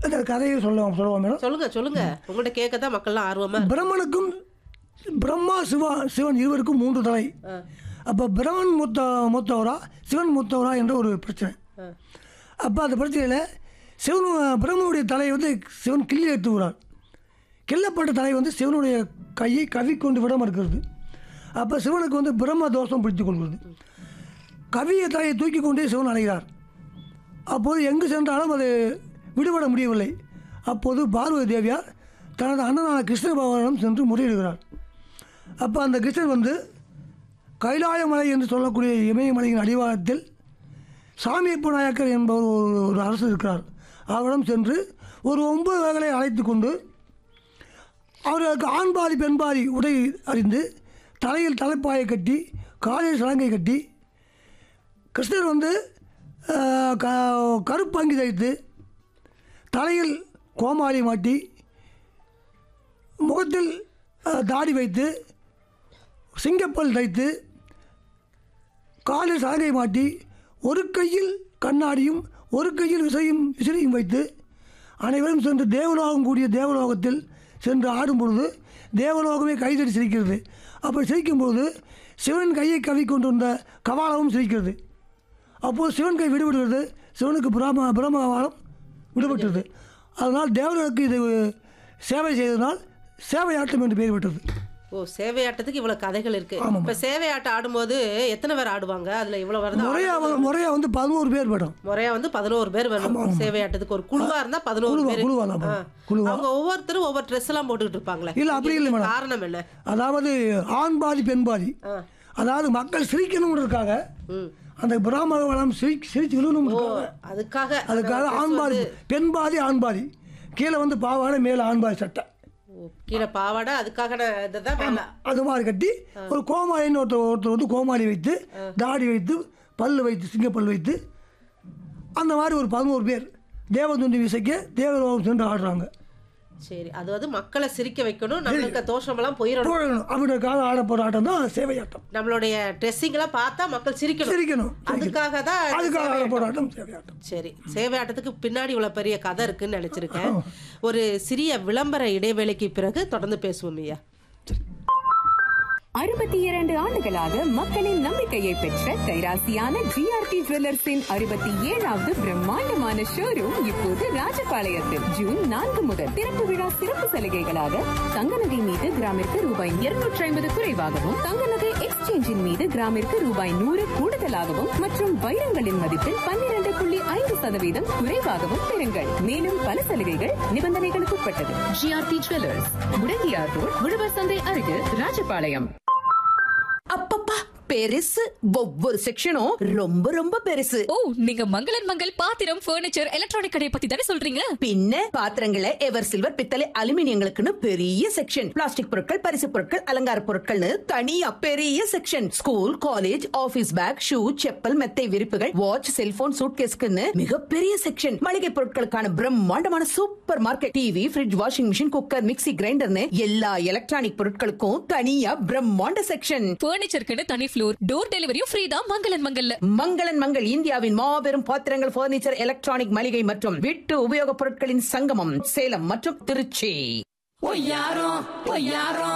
இந்த கதையை சொல்ல சொல்லுவோம் மேடம் சொல்லுங்க சொல்லுங்க உங்கள்ட்ட கேட்க தான் மக்கள்லாம் ஆர்வமா இருக்கு. பிரம்மனுக்கும் பிரம்மா சிவா சிவன் இருவருக்கும் மூன்று தலை ஆ, அப்போ பிரம்மன் மூத்த மூத்தவரா சிவன் மூத்தவரா என்ற ஒரு பிரச்சனை ஆ. அப்போ அந்த பிரச்சனையில் சிவன் பிரம்மனுடைய தலையை வந்து சிவன் கிள்ளி எடுத்துகிறார் கிள்ளப்பட்ட தலை வந்து சிவனுடைய கையை கவிக்கொண்டு விடாமல் இருக்கிறது அப்போ சிவனுக்கு வந்து பிரம்ம தோஷம் பிடித்துக் கொள்கிறது கவிய தலையை தூக்கி கொண்டே சிவன் அடைகிறார் அப்போது எங்கு சென்றாலும் அது விடுபட முடியவில்லை அப்போது பார்வதி தேவியார் தனது அண்ணனான கிருஷ்ண பகவானிடம் சென்று முறையிடுகிறார் அப்போ அந்த கிருஷ்ணன் வந்து கைலாயமலை என்று சொல்லக்கூடிய இமயமலையின் அடிவாரத்தில் சாமியப்ப நாயக்கர் என்பவர் ஒரு ஒரு அரசு இருக்கிறார் அவரிடம் சென்று ஒரு ஒன்பது வகைகளை அழைத்து கொண்டு அவர்களுக்கு ஆண்பாதி பெண்பாதி உடை அறிந்து தலையில் தலைப்பாயை கட்டி காலில் சலங்கை கட்டி கிருஷ்ணர் வந்து ஆஹ், க கருப்பங்கி தைத்து தலையில் கோமாளி மாட்டி முகத்தில் ஆஹ், தாடி வைத்து சிங்கப்பல் தைத்து காலில் சலங்கை மாட்டி ஒரு கையில் கண்ணாடியும் ஒரு கையில் விசையும் விசிறியும் வைத்து அனைவரும் சென்று தேவலோகம் கூடிய தேவலோகத்தில் சென்று ஆடும் பொழுது தேவலோகமே கைதடி சிரிக்கிறது அப்படி சிரிக்கும் பொழுது சிவன் கையை கவி கொண்டு வந்த கபாலமும் சிரிக்கிறது அப்போது சிவன் கை விடுபடுகிறது சிவனுக்கு பிரம்ம பிரம்மவாரம் விடுபட்டது அதனால் தேவர்களுக்கு இது சேவை செய்ததனால் சேவையாட்டம் என்று பெயர் பெற்றது ஓ சேவையாட்டத்துக்கு இவ்வளவு கதைகள் இருக்கு ஆமாம். இப்ப சேவையாட்டம் ஆடும்போது எத்தனை பேர் ஆடுவாங்க அதுல இவ்வளவு வருது முறையாக முறையாக வந்து பதினோரு பேர் மேடம் முறையா வந்து பதினோரு பேர் வேணும் சேவையாட்டத்துக்கு ஒரு குழுவா இருந்தா பதினோரு குழுவா, பேர் குழுவா தான் ஆ. மேடம். குழுவா. அவங்க ஒவ்வொருத்தரும் ஒவ்வொரு ட்ரெஸ் எல்லாம் போட்டுக்கிட்டு இருப்பாங்களே இல்ல, அப்படி இல்லை மேடம். காரணம் என்ன அதாவது ஆண் பாதி பெண் பாதி ஆ. அதாவது மக்கள் சிரிக்கணுன்றதுக்காக ம். அந்த பிராமண வளம் சிரி சிரிச்சு விழுணுன்றதுக்காக அதுக்காக அதுக்காக ஆண் பாதி பெண் பாதி ஆண் பாதி கீழே வந்து பாவாடை மேலே ஆண் பாதி சட்டை ஓ, கீழே பாவாடை அதுக்காக நான் இதுதான் மேல அது மாதிரி கட்டி ஒரு கோமாளின்னு ஒருத்தர் ஒருத்தர் வந்து கோமாளி வைத்து தாடி வைத்து பல்லு வைத்து சிங்கப்பல் வைத்து அந்த மாதிரி ஒரு பதினோரு பேர் தேவதுண்டி விசைக்க தேவலோகம் சென்று ஆடுறாங்க சரி அது வந்து மக்களை சிரிக்க வைக்கணும் நம்மளுக்கு தோஷமெல்லாம் போயிடணும் போயிடணும் அப்படின்றக்காக ஆட போகிற ஆட்டம் தான் சேவையாட்டம் நம்மளுடைய ட்ரெஸ்ஸிங் எல்லாம் பார்த்தா மக்கள் சிரிக்கணும் சிரிக்கணும் அதுக்காக தான் இந்த அதுக்காக ஆட சேவையாட்டம். போகிற ஆட்டம் சேவையாட்டம் சரி சேவையாட்டத்துக்கு பின்னாடி இவ்வளவு பெரிய கதை இருக்குன்னு நினைச்சிருக்கேன் ஒரு சிறிய விளம்பர இடைவேளைக்கு பிறகு தொடர்ந்து பேசுவோம் ஐயா அறுபத்தி இரண்டு ஆண்டுகளாக மக்களின் நம்பிக்கையை பெற்ற கைராசியான ஜிஆர்டி ஜுவல்லர்ஸின் அறுபத்தி ஏழாவது பிரம்மாண்டமான ஷோரூம் இப்போது ராஜபாளையத்தில் ஜூன் நான்கு முதல் திறப்பு விழா சிறப்பு சலுகைகளாக தங்க நகை மீது கிராமிற்கு ரூபாய் இருநூற்றி ஐம்பது குறைவாகவும் தங்க நகை எக்ஸ்சேஞ்சின் மீது கிராமிற்கு ரூபாய் நூறு கூடுதலாகவும் மற்றும் வைரங்களின் மதிப்பில் பன்னிரண்டு புள்ளி ஐந்து சதவீதம் குறைவாகவும் பெறுங்கள் மேலும் பல சலுகைகள் நிபந்தனைகளுக்கு உட்பட்டது ஜிஆர்டி ஜுவல்லர்ஸ் முடங்கியார் ரோட் உழவர் சந்தை அருகில் ராஜபாளையம் அப்பப்பா பெருசு ஒவ்வொரு செக்ஷனும் ரொம்ப ரொம்ப பெருசு ஓ நீங்க மங்களன் மங்கள் பாத்திரம் ஃபர்னிச்சர் எலக்ட்ரானிக் கடையை பத்தி தானே சொல்றீங்க பின்ன பாத்திரங்களை எவர் சில்வர் பித்தளை அலுமினியங்களுக்குன்னு பெரிய செக்ஷன் பிளாஸ்டிக் பொருட்கள் பரிசு பொருட்கள் அலங்கார பொருட்கள்னு தனியா பெரிய section school college office bag shoe chappal மெத்தை விரிப்புகள் வாட்ச் செல்போன் சூட்கேஸ்க்குன்னு மிகப்பெரிய செக்ஷன் மளிகை பொருட்களுக்கான பிரம்மாண்டமான super market TV fridge washing machine cooker mixie கிரைண்டர்னு எல்லா எலக்ட்ரானிக் பொருட்களுக்கும் தனியா பிரம்மாண்ட செக்ஷன் ஃபர்னிச்சருக்குன்னு தனி ஃப்ளோர் டோர் டெலிவரியும் ஃப்ரீ தான் மங்களன் மங்கல்ல மங்களன் மங்கள் இந்தியாவின் மாபெரும் பாத்திரங்கள் பர்னிச்சர் எலக்ட்ரானிக் மளிகை மற்றும் வீட்டு உபயோகப் பொருட்களின் சங்கமம் சேலம் மற்றும் திருச்சி